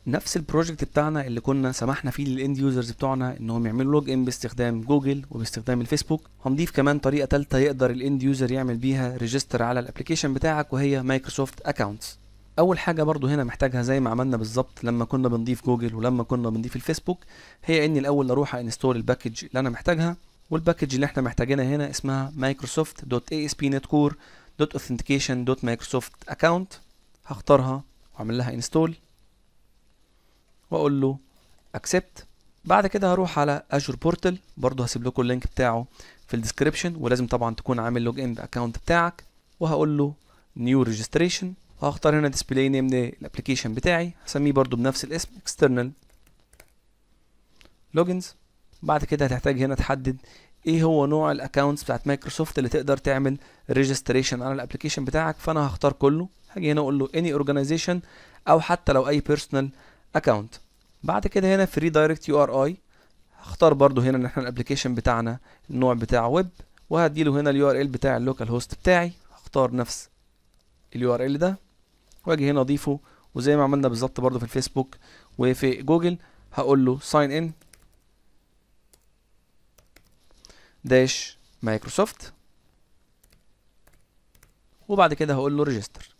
نفس البروجكت بتاعنا اللي كنا سمحنا فيه للاند يوزرز بتوعنا انهم يعملوا لوج ان باستخدام جوجل وباستخدام الفيسبوك هنضيف كمان طريقه ثالثه يقدر الاند يوزر يعمل بيها ريجستر على الابلكيشن بتاعك وهي مايكروسوفت اكونتس اول حاجه برضو هنا محتاجها زي ما عملنا بالظبط لما كنا بنضيف جوجل ولما كنا بنضيف الفيسبوك هي اني الاول اروح انستول الباكج اللي انا محتاجها والباكج اللي احنا محتاجينها هنا اسمها مايكروسوفت دوت اي اس بي نت كور دوت اوثنتيكيشن دوت مايكروسوفت اكونت هختارها واعمل لها انستول واقول له اكسبت بعد كده هروح على اجور بورتال برضه هسيب لكم اللينك بتاعه في الديسكريبشن ولازم طبعا تكون عامل لوج ان باكونت بتاعك وهقول له نيو ريجستريشن وهختار هنا ديسبلاي نيم للابلكيشن بتاعي هسميه برضه بنفس الاسم external لوجنز بعد كده هتحتاج هنا تحدد ايه هو نوع الاكونتس بتاعت مايكروسوفت اللي تقدر تعمل ريجستريشن على الابلكيشن بتاعك فانا هختار كله هاجي هنا اقول له any organization او حتى لو اي personal اكونت بعد كده هنا في ريدايركت يو ار اي هختار برضو هنا ان احنا الابلكيشن بتاعنا النوع بتاعه ويب وهديله هنا اليو ار ال بتاع اللوكال هوست بتاعي هختار نفس اليو ار ال ده واجي هنا اضيفه وزي ما عملنا بالظبط برضو في الفيسبوك وفي جوجل هقول له ساين ان داش مايكروسوفت وبعد كده هقول له ريجستر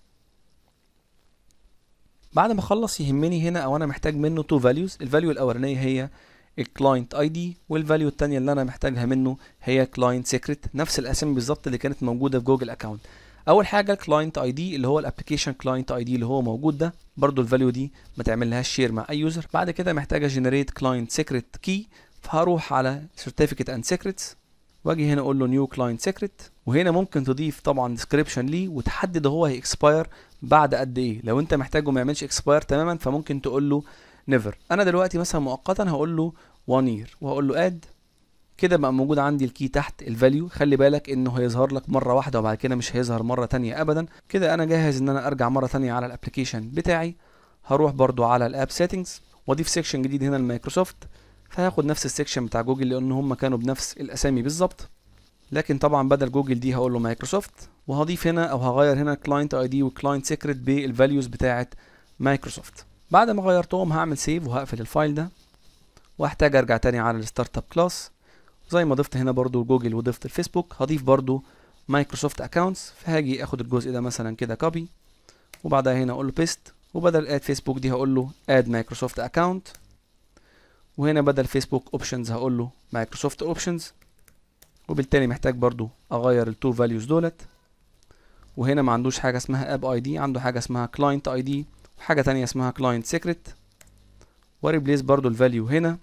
بعد ما اخلص يهمني هنا او انا محتاج منه تو فاليوز الفاليو الاولانيه هي الكلاينت اي دي والفاليو الثانيه اللي انا محتاجها منه هي كلاينت سيكريت نفس الاسامي بالظبط اللي كانت موجوده في جوجل اكونت اول حاجه الكلاينت اي دي اللي هو الابلكيشن كلاينت اي دي اللي هو موجود ده برضو الفاليو دي ما تعملهاش شير مع اي يوزر بعد كده محتاجه جنريت كلاينت سيكريت كي فهروح على سيرتيفيكت اند سيكريتس واجي هنا اقول له نيو كلاينت سيكريت وهنا ممكن تضيف طبعا ديسكريبشن ليه وتحدد هو هيكسباير بعد قد ايه لو انت محتاجه ما يعملش اكسباير تماما فممكن تقول له نيفر انا دلوقتي مثلا مؤقتا هقول له 1 يير وهقول له اد كده بقى موجود عندي الكي تحت الفاليو خلي بالك انه هيظهر لك مره واحده وبعد كده مش هيظهر مره تانية ابدا كده انا جاهز ان انا ارجع مره تانية على الابلكيشن بتاعي هروح برضو على الاب سيتنجز واضيف سيكشن جديد هنا لمايكروسوفت فهاخد نفس السيكشن بتاع جوجل لان هم كانوا بنفس الاسامي بالظبط لكن طبعا بدل جوجل دي هقول له مايكروسوفت وهضيف هنا او هغير هنا كلاينت اي دي وكلاينت سيكريت بالفاليوز بتاعه مايكروسوفت بعد ما غيرتهم هعمل سيف وهقفل الفايل ده واحتاج ارجع تاني على الستارت اب كلاس زي ما ضفت هنا برضو جوجل وضفت الفيسبوك هضيف برضو مايكروسوفت اكونتس فهاجي اخد الجزء ده مثلا كده كوبي وبعدها هنا اقول له بيست وبدل اد فيسبوك دي هقول له اد مايكروسوفت اكونت وهنا بدل فيسبوك اوبشنز هقول له مايكروسوفت اوبشنز وبالتالي محتاج برضو اغير التو فاليوز دولت وهنا ما عندوش حاجه اسمها اب اي دي عنده حاجه اسمها كلاينت اي دي وحاجه تانية اسمها كلاينت سيكريت وريبليس برضو الفاليو هنا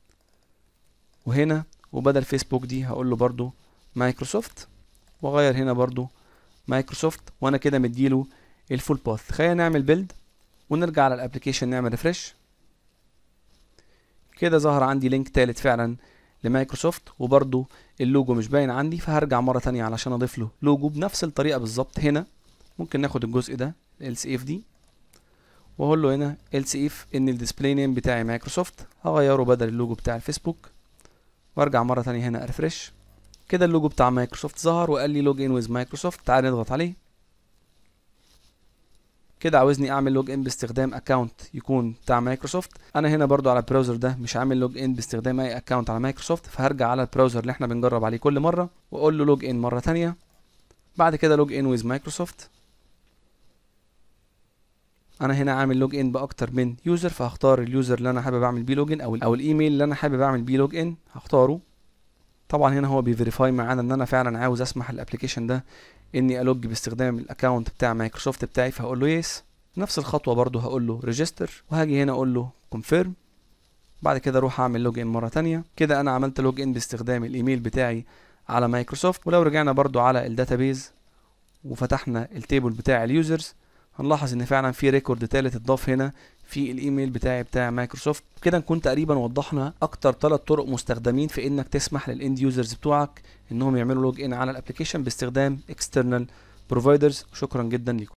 وهنا وبدل فيسبوك دي هقول له برضو مايكروسوفت واغير هنا برضو مايكروسوفت وانا كده مديله الفول باث خلينا نعمل بيلد ونرجع على الابلكيشن نعمل ريفرش كده ظهر عندي لينك تالت فعلا لمايكروسوفت وبرضو اللوجو مش باين عندي فهرجع مرة تانية علشان اضيف له لوجو بنفس الطريقة بالظبط هنا ممكن ناخد الجزء ده ال سي اف دي واقول له هنا ال سي اف ان الديسبلاي نيم بتاعي مايكروسوفت هغيره بدل اللوجو بتاع الفيسبوك وارجع مرة تانية هنا ارفرش كده اللوجو بتاع مايكروسوفت ظهر وقال لي لوج ان ويز مايكروسوفت تعال نضغط عليه كده عاوزني اعمل لوج ان باستخدام اكونت يكون بتاع مايكروسوفت انا هنا برضو على البراوزر ده مش عامل لوج ان باستخدام اي اكونت على مايكروسوفت فهرجع على البراوزر اللي احنا بنجرب عليه كل مره واقول له لوج ان مره تانية بعد كده لوج ان ويز مايكروسوفت انا هنا عامل لوج ان باكتر من يوزر فهختار اليوزر اللي انا حابب اعمل بيه لوج ان او او الايميل اللي انا حابب اعمل بيه لوج ان هختاره طبعا هنا هو بيفيريفاي معانا ان انا فعلا عاوز اسمح للابلكيشن ده اني الوج باستخدام الاكونت بتاع مايكروسوفت بتاعي فهقول له يس نفس الخطوه برضو هقول له ريجستر وهاجي هنا اقول له كونفيرم بعد كده اروح اعمل لوج ان مره تانية كده انا عملت لوج ان باستخدام الايميل بتاعي على مايكروسوفت ولو رجعنا برضو على الداتابيز وفتحنا التيبل بتاع اليوزرز هنلاحظ ان فعلا في ريكورد تالت اتضاف هنا في الايميل بتاعي بتاع مايكروسوفت كده نكون تقريبا وضحنا اكتر ثلاث طرق مستخدمين في انك تسمح للاند يوزرز بتوعك انهم يعملوا لوج ان على الابلكيشن باستخدام اكسترنال بروفايدرز شكرا جدا لكم